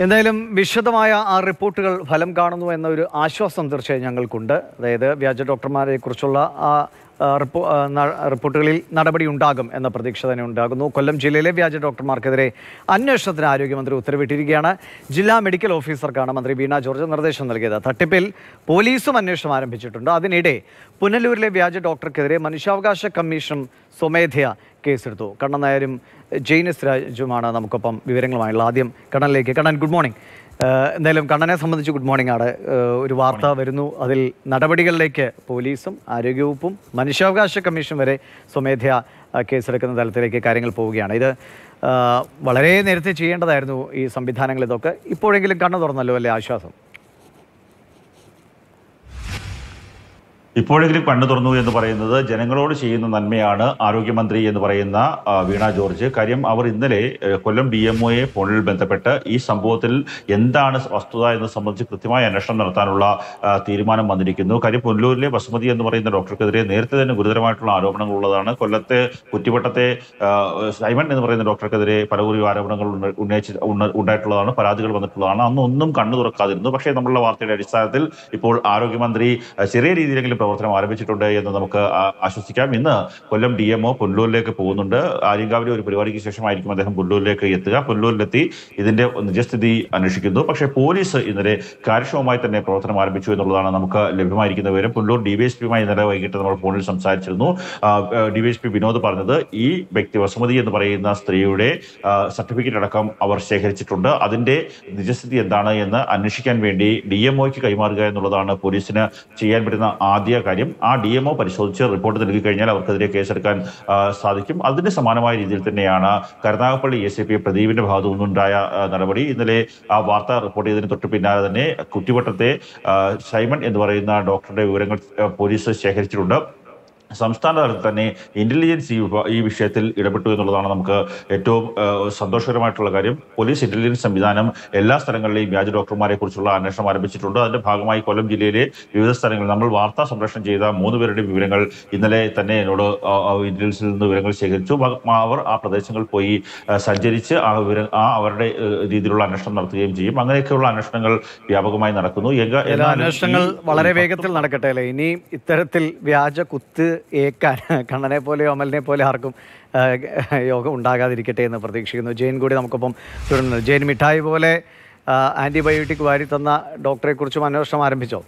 എന്തായാലും വിശദമായ ആ റിപ്പോർട്ടുകൾ ഫലം കാണുന്നു എന്ന ഒരു ആശ്വാസം തീർച്ചയായും ഞങ്ങൾക്കുണ്ട് അതായത് വ്യാജ ഡോക്ടർമാരെ കുറിച്ചുള്ള ആ ആ, റിപ്പോ ആ, ന- റിപ്പോർട്ടുകളിൽ നടപടി ഉണ്ടാകും എന്ന പ്രതീക്ഷ തന്നെ ഉണ്ടാകുന്നു കൊല്ലം ജില്ലയിലെ വ്യാജ ഡോക്ടർമാർക്കെതിരെ അന്വേഷണത്തിന് ആരോഗ്യമന്ത്രി ഉത്തരവിട്ടിരിക്കുകയാണ് ജില്ലാ മെഡിക്കൽ ഓഫീസർക്കാണ് മന്ത്രി വീണ ജോർജ് നിർദ്ദേശം നൽകിയത് തട്ടിപ്പിൽ പോലീസും അന്വേഷണം ആരംഭിച്ചിട്ടുണ്ട് അതിനിടെ പുനലൂരിലെ വ്യാജ ഡോക്ടർക്കെതിരെ മനുഷ്യാവകാശ കമ്മീഷൻ സ്വമേധയ കേസെടുത്തു കണ്ണൻ നായരും ജെയിനസ് രാജുമാണ് നമുക്കൊപ്പം വിവരങ്ങളുമായുള്ള ആദ്യം കണ്ണനിലേക്ക് കണ്ണൻ ഗുഡ് മോർണിംഗ് ഏഹ് എന്തായാലും കണ്ണനെ സംബന്ധിച്ച് ഗുഡ് മോർണിംഗ് ആണ് ഏഹ് ഒരു വാർത്ത വരുന്നു അതിൽ നടപടികളിലേക്ക് പോലീസും ആരോഗ്യവകുപ്പും മനുഷ്യാവകാശ കമ്മീഷൻ വരെ സ്വമേധയാ ആ, കേസെടുക്കുന്ന തലത്തിലേക്ക് കാര്യങ്ങൾ പോവുകയാണ് ഇത് ആ, വളരെ നേരത്തെ ചെയ്യേണ്ടതായിരുന്നു ഈ സംവിധാനങ്ങൾ ഇതൊക്കെ ഇപ്പോഴെങ്കിലും കണ്ണു തുറന്നല്ലോ അല്ലേ ആശ്വാസം ഇപ്പോഴെങ്കിലും കണ്ണു തുറന്നു എന്ന് പറയുന്നത് ജനങ്ങളോട് ചെയ്യുന്ന നന്മയാണ് ആരോഗ്യമന്ത്രി എന്ന് പറയുന്ന ആ, വീണ ജോർജ് കാര്യം അവർ ഇന്നലെ ഏഹ്, കൊല്ലം ഡി എം ഒയെ ഫോണിൽ ബന്ധപ്പെട്ട് ഈ സംഭവത്തിൽ എന്താണ് വസ്തുത എന്ന് സംബന്ധിച്ച് കൃത്യമായ അന്വേഷണം നടത്താനുള്ള ആ, തീരുമാനം വന്നിരിക്കുന്നു കാര്യം പുനലൂരിലെ ബസുമതി എന്ന് പറയുന്ന ഡോക്ടർക്കെതിരെ നേരത്തെ തന്നെ ഗുരുതരമായിട്ടുള്ള ആരോപണങ്ങൾ ഉള്ളതാണ് കൊല്ലത്തെ കുറ്റിവട്ടത്തെ ആ, സൈമൺ എന്ന് പറയുന്ന ഡോക്ടർക്കെതിരെ പലകുറി ആരോപണങ്ങൾ ഉന്ന- ഉന്നയിച്ച് ഉന്ന- ഉണ്ടായിട്ടുള്ളതാണ് പരാതികൾ വന്നിട്ടുള്ളതാണ് അന്ന് ഒന്നും കണ്ണു തുറക്കാതിരുന്നു പക്ഷേ നമ്മളുടെ വാർത്തയുടെ അടിസ്ഥാനത്തിൽ ഇപ്പോൾ ആരോഗ്യമന്ത്രി ആ, ചെറിയ രീതിയിലെങ്കിലും പ്രവർത്തനം ആരംഭിച്ചിട്ടുണ്ട് എന്ന് നമുക്ക് ആ- ആശ്വസിക്കാം ഇന്ന് കൊല്ലം ഡി എംഒ പുല്ലൂരിലേക്ക് പോകുന്നുണ്ട് ആര്യങ്കാവിലെ ഒരു പരിപാടിക്ക് ശേഷമായിരിക്കും അദ്ദേഹം പുല്ലൂരിലേക്ക് എത്തുക പുല്ലൂരിലെത്തി ഇതിന്റെ നിജസ്ഥിതി അന്വേഷിക്കുന്നു പക്ഷേ പോലീസ് ഇന്നലെ കാര്യക്ഷമമായി തന്നെ പ്രവർത്തനം ആരംഭിച്ചു എന്നുള്ളതാണ് നമുക്ക് ലഭ്യമായിരിക്കുന്ന വിവരം പുല്ലൂർ ഡിവൈഎസ്പിയുമായി ഇന്നലെ വൈകിട്ട് നമ്മൾ ഫോണിൽ സംസാരിച്ചിരുന്നു ഡിവൈഎസ്പി വിനോദ് പറഞ്ഞത് ഈ വ്യക്തി വസുമതി എന്ന് പറയുന്ന സ്ത്രീയുടെ സർട്ടിഫിക്കറ്റ് അടക്കം അവർ ശേഖരിച്ചിട്ടുണ്ട് അതിന്റെ നിജസ്ഥിതി എന്താണ് എന്ന് അന്വേഷിക്കാൻ വേണ്ടി ഡി എംഒയ്ക്ക് കൈമാറുക എന്നുള്ളതാണ് പോലീസിന് ചെയ്യാൻ പറ്റുന്ന ആദ്യ കാര്യം ആ ഡി എംഒ പരിശോധിച്ച് റിപ്പോർട്ട് നൽകി കഴിഞ്ഞാൽ അവർക്കെതിരെ കേസെടുക്കാൻ ആ, സാധിക്കും അതിന് സമാനമായ രീതിയിൽ തന്നെയാണ് കരുനാഗപ്പള്ളി എസ് ഐ പി പ്രദീപിന്റെ ഭാഗത്തു നിന്നുണ്ടായ ആ, നടപടി ഇന്നലെ ആ വാർത്ത റിപ്പോർട്ട് ചെയ്തതിന് തൊട്ട് പിന്നാലെ തന്നെ കുറ്റിവട്ടത്തെ ആ, സൈമൺ എന്ന് പറയുന്ന ഡോക്ടറുടെ വിവരങ്ങൾ ആ, പോലീസ് ശേഖരിച്ചിട്ടുണ്ട് സംസ്ഥാന തലത്തിൽ തന്നെ ഇന്റലിജൻസ് ഈ വിഭ- ഈ വിഷയത്തിൽ ഇടപെട്ടു എന്നുള്ളതാണ് നമുക്ക് ഏറ്റവും ആ, സന്തോഷകരമായിട്ടുള്ള കാര്യം പോലീസ് ഇന്റലിജൻസ് സംവിധാനം എല്ലാ സ്ഥലങ്ങളിലെയും വ്യാജ ഡോക്ടർമാരെ കുറിച്ചുള്ള അന്വേഷണം ആരംഭിച്ചിട്ടുണ്ട് അതിന്റെ ഭാഗമായി കൊല്ലം ജില്ലയിലെ വിവിധ സ്ഥലങ്ങളിൽ നമ്മൾ വാർത്താ സംപ്രേഷണം ചെയ്ത മൂന്ന് പേരുടെ വിവരങ്ങൾ ഇന്നലെ തന്നെ എന്നോട് ആ, ആ, ഇന്റലിജൻസിൽ നിന്ന് വിവരങ്ങൾ ശേഖരിച്ചു മ- മ- അവർ ആ പ്രദേശങ്ങളിൽ പോയി ആ, സഞ്ചരിച്ച് ആ വിവരം ആ അവരുടെ ഏ, രീതിയിലുള്ള അന്വേഷണം നടത്തുകയും ചെയ്യും അങ്ങനെയൊക്കെയുള്ള അന്വേഷണങ്ങൾ വ്യാപകമായി നടക്കുന്നു എങ്ക- ചില എന്നാലും അന്വേഷണങ്ങൾ ഈ- വളരെ വേഗത്തിൽ നടക്കട്ടെ അല്ലേ ഇനി ഇത്തരത്തിൽ വ്യാജ കുത്ത് ഏക്കാൻ കണ്ണനെ പോലെയോ അമലിനെ പോലെ ആർക്കും ആ, യോഗം ഉണ്ടാകാതിരിക്കട്ടെ എന്ന് പ്രതീക്ഷിക്കുന്നു ജെയിൻ കൂടി നമുക്കൊപ്പം തുടരുന്നത് ജെയിൻ മിഠായി പോലെ ആ, ആന്റിബയോട്ടിക് വാരി തന്ന ഡോക്ടറെ കുറിച്ചും അന്വേഷണം ആരംഭിച്ചോ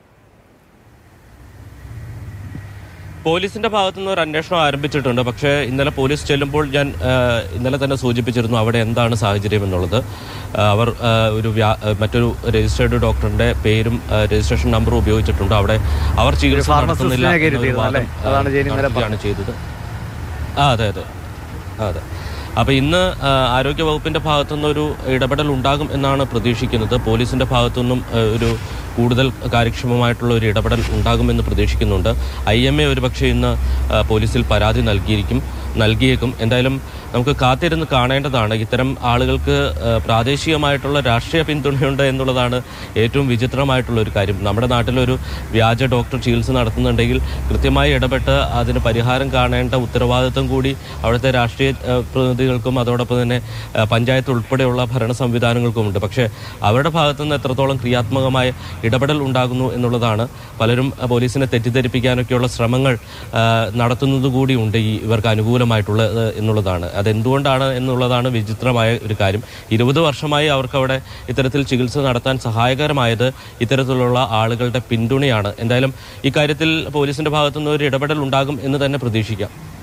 പോലീസിന്റെ ഭാഗത്തു നിന്ന് ഒരു അന്വേഷണം ആരംഭിച്ചിട്ടുണ്ട് പക്ഷേ ഇന്നലെ പോലീസ് ചെല്ലുമ്പോൾ ഞാൻ ആ, ഇന്നലെ തന്നെ സൂചിപ്പിച്ചിരുന്നു അവിടെ എന്താണ് സാഹചര്യം എന്നുള്ളത് ആ, അവർ ആ, ഒരു വ്യാ- ആ, മറ്റൊരു രജിസ്റ്റേർഡ് ഡോക്ടറിന്റെ പേരും ആ, രജിസ്ട്രേഷൻ നമ്പറും ഉപയോഗിച്ചിട്ടുണ്ട് അവിടെ അവർ ചികിത്സ pharmacist-നെ നടത്തുന്നില്ല എന്നൊരു കരുതിയിരുന്നു വാദം, അല്ലേ? അതാണ് ജെയിൻ ഇന്നലെ നടത്തുകയാണ് ചെയ്തത് ആ അതെ അതെ അതെ അപ്പോൾ ഇന്ന് ആ, ആരോഗ്യ വകുപ്പിന്റെ ഭാഗത്തുനിന്ന് ഒരു ഇടപെടൽ ഉണ്ടാകും എന്നാണ് പ്രതീക്ഷിക്കുന്നത് പോലീസിന്റെ ഭാഗത്തുനിന്നും ആ, ഒരു കൂടുതൽ കാര്യക്ഷമമായിട്ടുള്ള ഒരു ഇടപെടൽ ഉണ്ടാകുമെന്ന് പ്രതീക്ഷിക്കുന്നുണ്ട് ഐ എം എ ഒരുപക്ഷെ ഇന്ന് ആ, പോലീസിൽ പരാതി നൽകിയിരിക്കും നൽകിയേക്കും എന്തായാലും നമുക്ക് കാത്തിരുന്ന് കാണേണ്ടതാണ് ഇത്തരം ആളുകൾക്ക് ആ, പ്രാദേശികമായിട്ടുള്ള രാഷ്ട്രീയ പിന്തുണയുണ്ട് എന്നുള്ളതാണ് ഏറ്റവും വിചിത്രമായിട്ടുള്ള ഒരു കാര്യം നമ്മുടെ നാട്ടിലൊരു വ്യാജ ഡോക്ടർ ചികിത്സ നടത്തുന്നുണ്ടെങ്കിൽ കൃത്യമായി ഇടപെട്ട് അതിന് പരിഹാരം കാണേണ്ട ഉത്തരവാദിത്വം കൂടി അവിടുത്തെ രാഷ്ട്രീയ ആ, പ്രതിനിധികൾക്കും അതോടൊപ്പം തന്നെ ആ, പഞ്ചായത്ത് ഉൾപ്പെടെയുള്ള ഭരണ സംവിധാനങ്ങൾക്കുമുണ്ട് പക്ഷേ അവരുടെ ഭാഗത്തു നിന്ന് എത്രത്തോളം ക്രിയാത്മകമായ ഇടപെടൽ ഉണ്ടാകുന്നു എന്നുള്ളതാണ് പലരും ആ, പോലീസിനെ തെറ്റിദ്ധരിപ്പിക്കാനൊക്കെയുള്ള ശ്രമങ്ങൾ ആ, നടത്തുന്നത് കൂടിയുണ്ട് ഈ ഇവർക്ക് അനുകൂലമായിട്ടുള്ളത് എന്നുള്ളതാണ് അതെന്തുകൊണ്ടാണ് എന്നുള്ളതാണ് വിചിത്രമായ ഒരു കാര്യം ഇരുപത് വർഷമായി അവർക്കവിടെ ഇത്തരത്തിൽ ചികിത്സ നടത്താൻ സഹായകരമായത് ഇത്തരത്തിലുള്ള ആളുകളുടെ പിന്തുണയാണ് എന്തായാലും ഇക്കാര്യത്തിൽ പോലീസിന്റെ ഭാഗത്തുനിന്ന് ഒരു ഇടപെടൽ ഉണ്ടാകും എന്ന് തന്നെ പ്രതീക്ഷിക്കാം